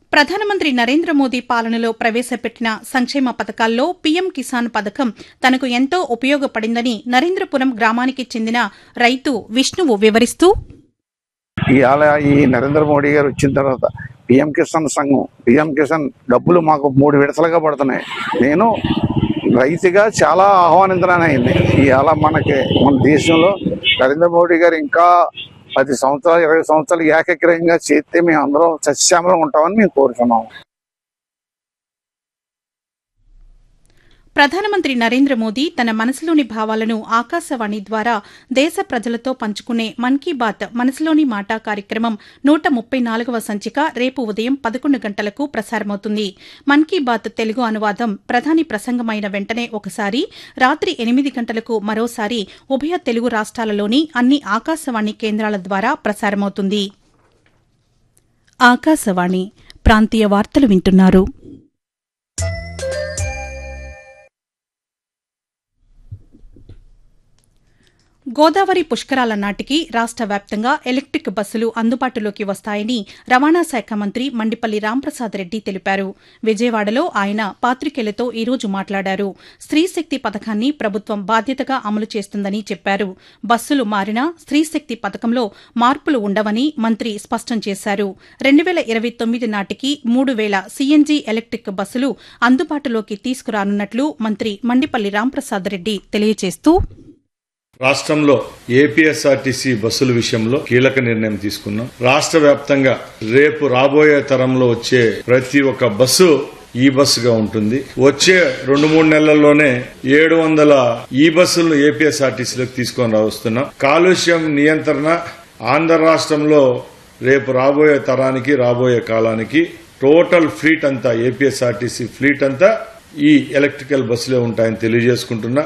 ప్రధానమంత్రి నరేంద్ర మోదీ పాలనలో ప్రవేశపెట్టిన సంక్షేమ పథకాల్లో పీఎం కిసాన్ పథకం తనకు ఎంతో ఉపయోగపడిందని నరేంద్రపురం గ్రామానికి చెందిన రైతు విష్ణువు వివరిస్తూ ఇవాళ ఈ నరేంద్ర మోడీ గారు వచ్చిన తర్వాత పిఎం కిసాన్ సంఘం పిఎం కిసాన్ డబ్బులు మాకు మూడు విడతలుగా పడుతున్నాయి నేను రైతుగా చాలా ఆహ్వానించడానైంది ఇవాళ మనకి మన దేశంలో నరేంద్ర మోడీ గారు ఇంకా పది సంవత్సరాలు ఇరవై సంవత్సరాలు ఏకగ్రహంగా చేస్తే మేము అందరం సస్యామలం ఉంటామని మేము కోరుతున్నాం ప్రధానమంత్రి నరేంద్ర మోదీ తన మనసులోని భావాలను ఆకాశవాణి ద్వారా దేశ ప్రజలతో పంచుకునే మన్ కీ బాత్ మనసులోని మాట కార్యక్రమం నూట ముప్పై నాలుగవ సంచిక రేపు ఉదయం పదకొండు గంటలకు ప్రసారమవుతుంది మన్ కీ బాత్ తెలుగు అనువాదం ప్రధాని ప్రసంగమైన వెంటనే ఒకసారి రాత్రి ఎనిమిది గంటలకు మరోసారి ఉభయ తెలుగు రాష్ట్రాలలోని అన్ని ఆకాశవాణి కేంద్రాల ద్వారా ప్రసారమవుతుంది ఆకాశవాణి ప్రాంతీయ వార్తలు వింటున్నారు గోదావరి పుష్కరాల నాటికి రాష్ట వ్యాప్తంగా ఎలక్టిక్ బస్సులు అందుబాటులోకి వస్తాయని రవాణా శాఖ మంత్రి మండిపల్లి రాంప్రసాద్ రెడ్డి తెలిపారు విజయవాడలో ఆయన పాతికేయులతో ఈ రోజు మాట్లాడారు స్త్రీశక్తి పథకాన్ని ప్రభుత్వం బాధ్యతగా అమలు చేస్తుందని చెప్పారు బస్సులు మారినా స్త్రీశక్తి పథకంలో మార్పులు ఉండవని మంత్రి స్పష్టం చేశారు రెండు వేల ఇరవై తొమ్మిది నాటికి మూడు వేల సీఎన్జీ ఎలక్టిక్ బస్సులు అందుబాటులోకి తీసుకురానున్నట్లు మంత్రి మండిపల్లి రాంప్రసాద్ రెడ్డి తెలియజేస్తూ రాష్ట్రంలో ఏపీఎస్ఆర్టీసీ బస్సుల విషయంలో కీలక నిర్ణయం తీసుకున్నాం రాష్ట్ర వ్యాప్తంగా రేపు రాబోయే తరంలో వచ్చే ప్రతి ఒక్క బస్సు ఈ బస్సుగా ఉంటుంది వచ్చే రెండు మూడు నెలల్లోనే ఏడు వందల ఈ బస్సులను ఏపీఎస్ఆర్టీసీలోకి తీసుకొని రావస్తున్నాం కాలుష్యం నియంత్రణ ఆంధ్ర రాష్ట్రంలో రేపు రాబోయే తరానికి రాబోయే కాలానికి టోటల్ ఫ్లీట్ అంతా ఏపీఎస్ఆర్టీసీ ఫ్లీట్ అంతా ఈ ఎలక్ట్రికల్ బస్సులే ఉంటాయని తెలియజేసుకుంటున్నా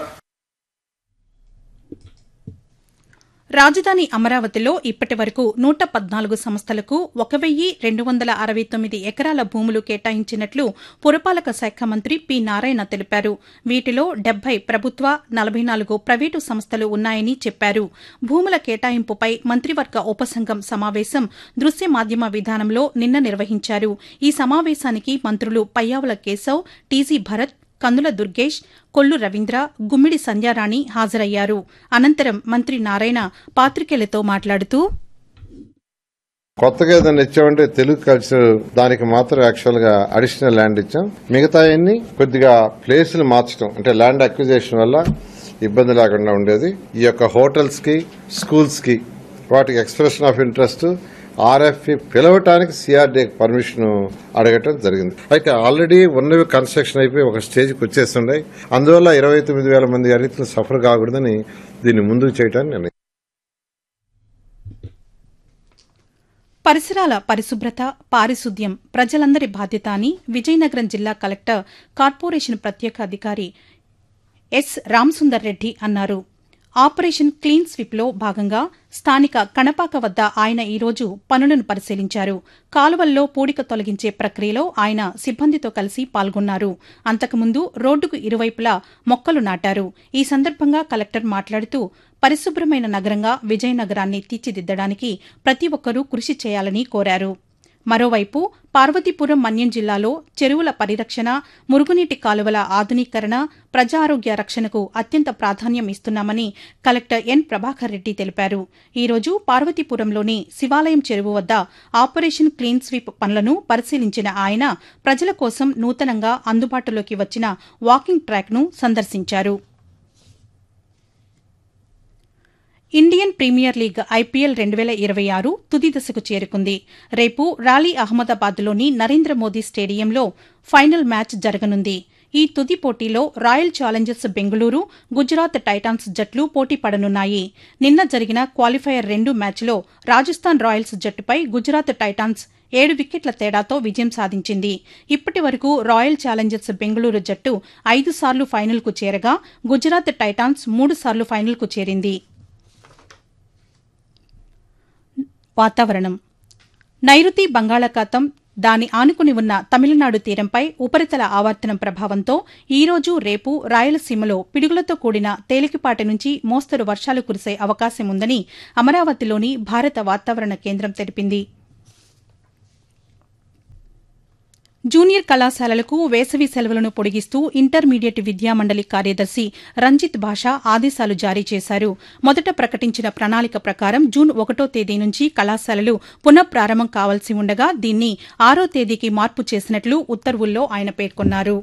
రాజధాని అమరావతిలో ఇప్పటి వరకు నూట పద్నాలుగు సంస్థలకు ఒక వెయ్యి రెండు వందల అరవై తొమ్మిది ఎకరాల భూములు కేటాయించినట్లు పురపాలక శాఖ మంత్రి పి నారాయణ తెలిపారు వీటిలో డెబ్బై ప్రభుత్వ నలభై నాలుగు ప్రైవేటు సంస్థలు ఉన్నాయని చెప్పారు భూముల కేటాయింపుపై మంత్రివర్గ ఉపసంఘం సమావేశం దృశ్య మాధ్యమ విధానంలో నిన్న నిర్వహించారు ఈ సమావేశానికి మంత్రులు పయ్యావుల కేశవ్ టీజీ భరత్ కందుల దుర్గేష్ కొల్లు రవీంద్ర గుమ్మిడి సంధ్యారాణి హాజరయ్యారు అనంతరం మంత్రి నారాయణ పాతికేయులతో మాట్లాడుతూ కొత్తగా ఏదైనా ఇచ్చామంటే తెలుగు కల్చర్ దానికి మాత్రం యాక్చువల్ గా అడిషనల్ ల్యాండ్ ఇచ్చాం మిగతా అన్ని కొద్దిగా ప్లేసులు మార్చడం అంటే ల్యాండ్ అక్విజిషన్ వల్ల ఇబ్బంది లేకుండా ఉండేది ఈ యొక్క హోటల్స్ కి స్కూల్స్ కి వాటికి ఎక్స్ప్రెషన్ ఆఫ్ ఇంట్రెస్ట్ ఆర్ఎఫ్ఈ పిలవటానికి సిఆర్డీ పర్మిషన్ అడగటం జరిగింది అయితే ఆల్రెడీ ఉన్నవి కన్స్ట్రక్షన్ అయిపోయి ఒక స్టేజ్కి వచ్చేస్తున్నాయి అందువల్ల ఇరవై తొమ్మిది వేల మంది రైతులు సఫర్ కాకూడదని దీన్ని ముందుకు చేయడానికి నిర్ణయం పరిసరాల పరిశుభ్రత పారిశుద్ధ్యం ప్రజలందరి బాధ్యత అని విజయనగరం జిల్లా కలెక్టర్ కార్పొరేషన్ ప్రత్యేక అధికారి ఎస్ రామసుందర్ రెడ్డి అన్నారు ఆపరేషన్ క్లీన్ స్వీప్లో భాగంగా స్థానిక కణపాక వద్ద ఆయన ఈరోజు పనులను పరిశీలించారు కాలువల్లో పూడిక తొలగించే ప్రక్రియలో ఆయన సిబ్బందితో కలిసి పాల్గొన్నారు అంతకుముందు రోడ్డుకు ఇరువైపులా మొక్కలు నాటారు ఈ సందర్భంగా కలెక్టర్ మాట్లాడుతూ పరిశుభ్రమైన నగరంగా విజయనగరాన్ని తీర్చిదిద్దడానికి ప్రతి ఒక్కరూ కృషి చేయాలని కోరారు మరోవైపు పార్వతీపురం మన్యం జిల్లాలో చెరువుల పరిరక్షణ మురుగునీటి కాలువల ఆధునీకరణ ప్రజా ఆరోగ్య రక్షణకు అత్యంత ప్రాధాన్యం ఇస్తున్నామని కలెక్టర్ ఎన్ ప్రభాకర్ రెడ్డి తెలిపారు ఈరోజు పార్వతీపురంలోని శివాలయం చెరువు వద్ద ఆపరేషన్ క్లీన్ స్వీప్ పనులను పరిశీలించిన ఆయన ప్రజల కోసం నూతనంగా అందుబాటులోకి వచ్చిన వాకింగ్ ట్రాక్ను సందర్శించారు ఇండియన్ ప్రీమియర్ లీగ్ ఐపీఎల్ రెండు వేల ఇరవై ఆరు తుది దశకు చేరుకుంది రేపు రాలీ అహ్మదాబాద్లోని నరేంద్ర మోదీ స్టేడియంలో ఫైనల్ మ్యాచ్ జరగనుంది ఈ తుది పోటీలో Royal Challengers Bengaluru Gujarat Titans జట్లు పోటీ పడనున్నాయి నిన్న జరిగిన క్వాలిఫైయర్ రెండు మ్యాచ్లో రాజస్థాన్ రాయల్స్ జట్టుపై గుజరాత్ టైటాన్స్ ఏడు వికెట్ల తేడాతో విజయం సాధించింది ఇప్పటి వరకు రాయల్ ఛాలెంజర్స్ బెంగళూరు జట్టు ఐదు సార్లు ఫైనల్కు చేరగా గుజరాత్ టైటాన్స్ మూడు సార్లు ఫైనల్కు చేరింది వాతావరణం నైరుతి బంగాళాఖాతం దాని ఆనుకుని ఉన్న తమిళనాడు తీరంపై ఉపరితల ఆవర్తనం ప్రభావంతో ఈ రోజు రేపు రాయలసీమలో పిడుగులతో కూడిన తేలికపాటి నుంచి మోస్తరు వర్షాలు కురిసే అవకాశం ఉందని అమరావతిలోని భారత వాతావరణ కేంద్రం తెలిపింది జూనియర్ కళాశాలలకు వేసవి సెలవులను పొడిగిస్తూ ఇంటర్మీడియట్ విద్యామండలి కార్యదర్శి రంజిత్ భాష ఆదేశాలు జారీ చేశారు మొదట ప్రకటించిన ప్రణాళిక ప్రకారం జూన్ ఒకటో తేదీ నుంచి కళాశాలలు పునఃప్రారంభం కావాల్సి ఉండగా దీన్ని ఆరో తేదీకి మార్పు చేసినట్లు ఉత్తర్వుల్లో ఆయన పేర్కొన్నారు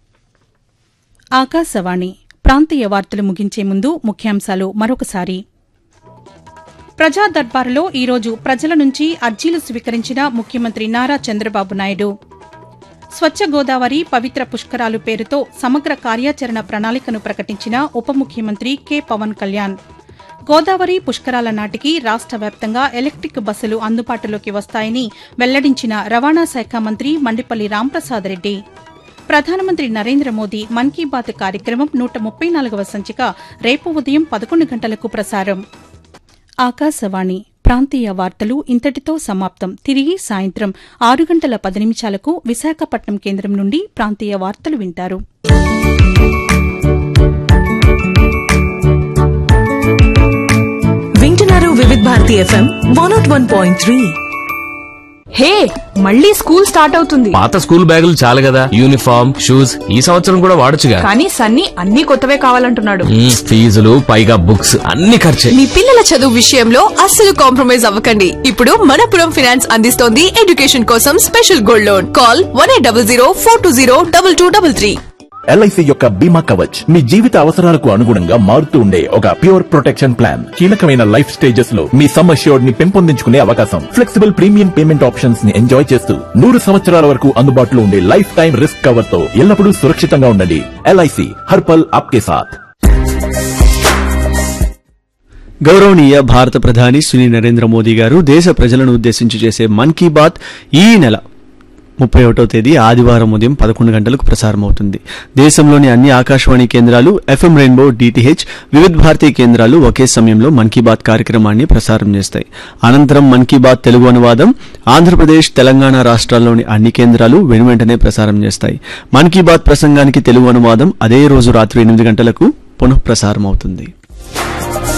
ఆకాశవాణి ప్రాంతీయ వార్తలు ముగించే ముందు ముఖ్యాంశాలు మరొకసారి ప్రజా దర్బారులో ఈరోజు ప్రజల నుంచి అర్జీలు స్వీకరించిన ముఖ్యమంత్రి నారా చంద్రబాబు నాయుడు స్వచ్ఛ గోదావరి పవిత్ర పుష్కరాలు పేరుతో సమగ్ర కార్యాచరణ ప్రణాళికను ప్రకటించిన ఉప ముఖ్యమంత్రి కె పవన్ కళ్యాణ్ గోదావరి పుష్కరాల నాటికి రాష్ట వ్యాప్తంగా ఎలక్టిక్ బస్సులు అందుబాటులోకి వస్తాయని వెల్లడించిన రవాణా శాఖ మంత్రి మండిపల్లి రాంప్రసాద్ రెడ్డి ప్రధానమంత్రి నరేంద్ర మోదీ మన్ కీ బాత్ కార్యక్రమం నూట ముప్పై నాలుగవ సంచిక రేపు ఉదయం పదకొండు గంటలకు ప్రసారం ఆకాశవాణి ప్రాంతీయ వార్తలు ఇంతటితో సమాప్తం తిరిగి సాయంత్రం ఆరు గంటల పది నిమిషాలకు విశాఖపట్నం కేంద్రం నుండి ప్రాంతీయ వార్తలు వింటారు వింటున్నారు Vividh Bharati FM one nought one point three hey మళ్ళీ స్కూల్ స్టార్ట్ అవుతుంది పాత స్కూల్ బ్యాగులు చాలు కదా యూనిఫామ్ షూస్ ఈ సంవత్సరం కూడా వాడొచ్చుగా కానీ సన్నీ అన్ని కొత్తవే కావాలంటున్నాడు మ్మ్, ఫీజులు పైగా బుక్స్ అన్ని ఖర్చే మీ పిల్లల చదువు విషయంలో అస్సలు కాంప్రమైజ్ అవ్వకండి ఇప్పుడు మనపురం ఫైనాన్స్ అందిస్తోంది ఎడ్యుకేషన్ కోసం special gold loan call one eight double zero four two zero double two double three LIC యొక్క బీమా కవచ్ మీ జీవిత అవసరాలకు అనుగుణంగా మారుతూ ఉండే ఒక ప్యూర్ ప్రొటెక్షన్ ప్లాన్ కీలకమైన లైఫ్ స్టేజెస్ లో మీ సమ్ అష్యూర్డ్ ని పెంపొందించుకునే అవకాశం ఫ్లెక్సిబుల్ ప్రీమియం పేమెంట్ ఆప్షన్స్ ని ఎంజాయ్ చేస్తూ నూరు సంవత్సరాల వరకు అందుబాటులో ఉండే లైఫ్ టైం రిస్క్ కవర్ తో ఎల్లప్పుడూ సురక్షితంగా ఉండండి ఎల్ఐసి హర్పల్ ఆప్కే సాథ్ గౌరవనీయ భారత ప్రధాని శ్రీ నరేంద్ర మోదీ గారు దేశ ప్రజలను ఉద్దేశించి చేసే మన్ కీ బాత్ ఈ నెల ముప్పై ఒకటో తేదీ ఆదివారం ఉదయం పదకొండు గంటలకు ప్రసారమవుతుంది దేశంలోని అన్ని ఆకాశవాణి కేంద్రాలు ఎఫ్ఎం రెయిన్బో డిటిహెచ్ వివిధ భారతీ కేంద్రాలు ఒకే సమయంలో మన్ కీ బాత్ కార్యక్రమాన్ని ప్రసారం చేస్తాయి అనంతరం మన్ కీ బాత్ తెలుగు అనువాదం ఆంధ్రప్రదేశ్ తెలంగాణ రాష్ట్రాల్లోని అన్ని కేంద్రాలు వెనువెంటనే ప్రసారం చేస్తాయి మన్ కీ బాత్ ప్రసంగానికి తెలుగు అనువాదం అదే రోజు రాత్రి ఎనిమిది గంటలకు పునః ప్రసారం అవుతుంది